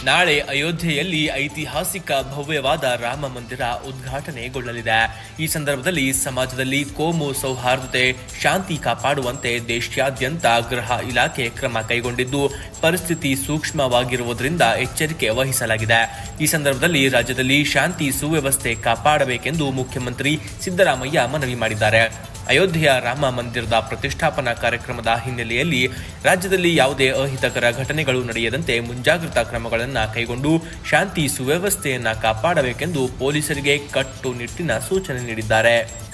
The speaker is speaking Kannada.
ನಾಳೆ ಅಯೋಧ್ಯೆಯಲ್ಲಿ ಐತಿಹಾಸಿಕ ಭವ್ಯವಾದ ರಾಮ ಮಂದಿರ ಉದ್ಘಾಟನೆಗೊಳ್ಳಲಿದೆ ಈ ಸಂದರ್ಭದಲ್ಲಿ ಸಮಾಜದಲ್ಲಿ ಕೋಮು ಸೌಹಾರ್ದತೆ ಶಾಂತಿ ಕಾಪಾಡುವಂತೆ ದೇಶಾದ್ಯಂತ ಗೃಹ ಇಲಾಖೆ ಕ್ರಮ ಕೈಗೊಂಡಿದ್ದು ಪರಿಸ್ಥಿತಿ ಸೂಕ್ಷ್ಮವಾಗಿರುವುದರಿಂದ ಎಚ್ಚರಿಕೆ ವಹಿಸಲಾಗಿದೆ ಈ ಸಂದರ್ಭದಲ್ಲಿ ರಾಜ್ಯದಲ್ಲಿ ಶಾಂತಿ ಸುವ್ಯವಸ್ಥೆ ಕಾಪಾಡಬೇಕೆಂದು ಮುಖ್ಯಮಂತ್ರಿ ಸಿದ್ದರಾಮಯ್ಯ ಮನವಿ ಮಾಡಿದ್ದಾರೆ ಅಯೋಧ್ಯೆಯ ರಾಮ ಮಂದಿರದ ಪ್ರತಿಷ್ಠಾಪನಾ ಕಾರ್ಯಕ್ರಮದ ಹಿನ್ನೆಲೆಯಲ್ಲಿ ರಾಜ್ಯದಲ್ಲಿ ಯಾವುದೇ ಅಹಿತಕರ ಘಟನೆಗಳು ನಡೆಯದಂತೆ ಮುಂಜಾಗ್ರತಾ ಕ್ರಮಗಳನ್ನು ಕೈಗೊಂಡು ಶಾಂತಿ ಸುವ್ಯವಸ್ಥೆಯನ್ನ ಕಾಪಾಡಬೇಕೆಂದು ಪೊಲೀಸರಿಗೆ ಕಟ್ಟುನಿಟ್ಟಿನ ಸೂಚನೆ ನೀಡಿದ್ದಾರೆ